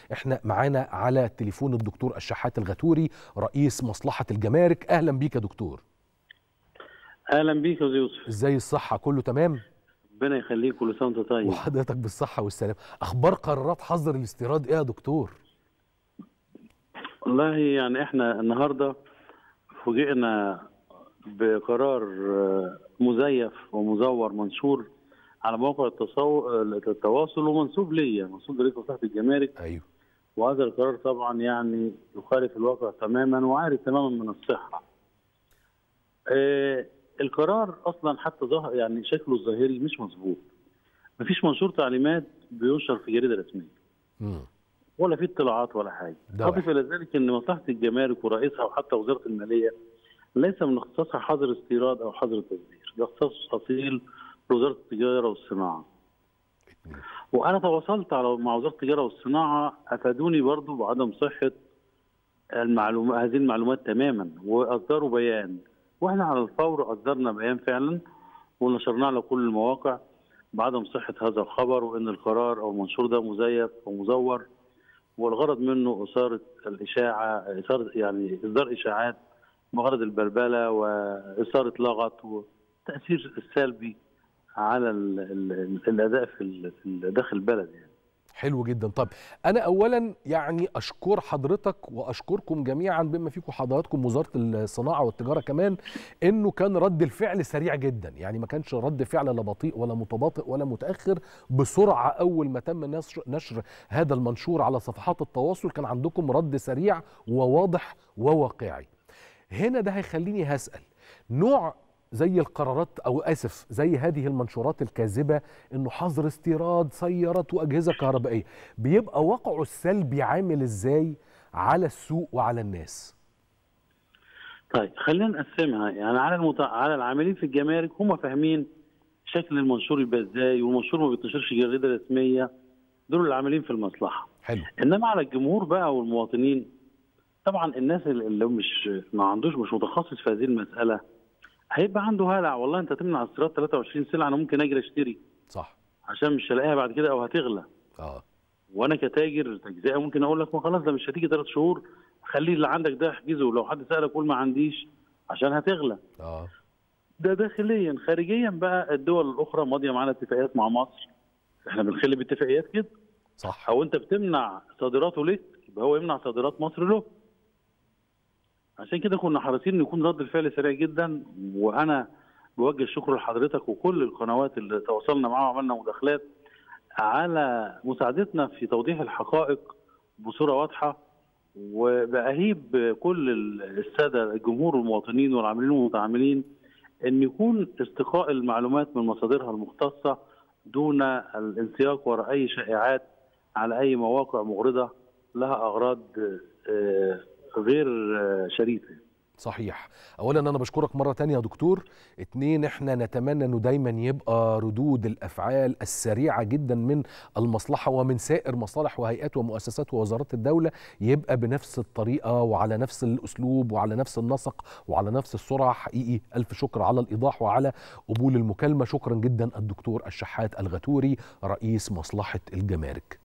احنا معانا على التليفون الدكتور الشحات الغتوري رئيس مصلحه الجمارك اهلا بيك يا دكتور اهلا بيك يا أستاذ يوسف ازاي الصحه كله تمام ربنا يخليك كل سنه وانت طيب وحضرتك بالصحه والسلام اخبار قرارات حظر الاستيراد ايه يا دكتور والله يعني احنا النهارده فوجئنا بقرار آه، مزيف ومزور منشور على موقع التصو... التواصل ومنسوب ليا منسوب لرئيس مصلحه الجمارك ايوه وهذا القرار طبعا يعني يخالف الواقع تماما وعاري تماما من الصحه. آه القرار اصلا حتى ظهر يعني شكله الظاهري مش مظبوط. مفيش منشور تعليمات بينشر في جريده رسميه. امم ولا في اطلاعات ولا حاجه. ده اضف الى ذلك ان مصلحه الجمارك ورئيسها وحتى وزاره الماليه ليس من اختصاصها حظر استيراد او حظر تصدير، ده اختصاص اصيل لوزاره التجاره والصناعه. وانا تواصلت على مع وزاره التجاره والصناعه افادوني برضو بعدم صحه المعلومات هذه المعلومات تماما واصدروا بيان واحنا على الفور اصدرنا بيان فعلا ونشرناه على كل المواقع بعدم صحه هذا الخبر وان القرار او المنشور ده مزيف ومزور والغرض منه اثاره الاشاعه اثاره يعني اصدار اشاعات بغرض البلبله واثاره لغط والتاثير السلبي على ال ال الاداء في ال- في داخل البلد يعني حلو جدا طب انا اولا يعني اشكر حضرتك واشكركم جميعا بما فيكم حضراتكم وزاره الصناعه والتجاره كمان انه كان رد الفعل سريع جدا يعني ما كانش رد فعل لا بطيء ولا متباطئ ولا متاخر بسرعه اول ما تم نشر, نشر هذا المنشور على صفحات التواصل كان عندكم رد سريع وواضح وواقعي هنا ده هيخليني هسال نوع زي القرارات او اسف زي هذه المنشورات الكاذبه انه حظر استيراد سيارات واجهزه كهربائيه بيبقى واقعه السلبي عامل ازاي على السوق وعلى الناس طيب خلينا نقسمها يعني على المت... على العاملين في الجمارك هم فاهمين شكل المنشور يبقى ازاي والمنشور ما بيتنشرش جريده رسميه دول العاملين في المصلحه حلو انما على الجمهور بقى والمواطنين طبعا الناس اللي مش ما عندوش مش متخصص في هذه المساله هيبقى عنده هلع والله انت تمنع استيراد 23 سلعه انا ممكن اجري اشتري صح عشان مش هلاقيها بعد كده او هتغلى اه وانا كتاجر تجزئه ممكن اقول لك ما خلاص ده مش هتيجي ثلاث شهور خلي اللي عندك ده احجزه لو حد سالك قول ما عنديش عشان هتغلى اه ده داخليا خارجيا بقى الدول الاخرى ماضيه معانا اتفاقيات مع مصر احنا بنخلي باتفاقيات كده صح او انت بتمنع صادراته ليه يبقى هو يمنع صادرات مصر له عشان كده كنا حريصين ان يكون رد الفعل سريع جدا وانا بوجه الشكر لحضرتك وكل القنوات اللي تواصلنا معاها وعملنا مداخلات على مساعدتنا في توضيح الحقائق بصوره واضحه وبأهيب كل الساده الجمهور والمواطنين والعاملين والمتعاملين ان يكون استقاء المعلومات من مصادرها المختصه دون الانسياق وراء اي شائعات على اي مواقع مغرضه لها اغراض آه، غير آه، شريفه صحيح اولا انا بشكرك مره تانية يا دكتور اتنين احنا نتمنى انه دايما يبقى ردود الافعال السريعه جدا من المصلحه ومن سائر مصالح وهيئات ومؤسسات ووزارات الدوله يبقى بنفس الطريقه وعلى نفس الاسلوب وعلى نفس النسق وعلى نفس السرعه حقيقي الف شكر على الايضاح وعلى قبول المكالمه شكرا جدا الدكتور الشحات الغتوري رئيس مصلحه الجمارك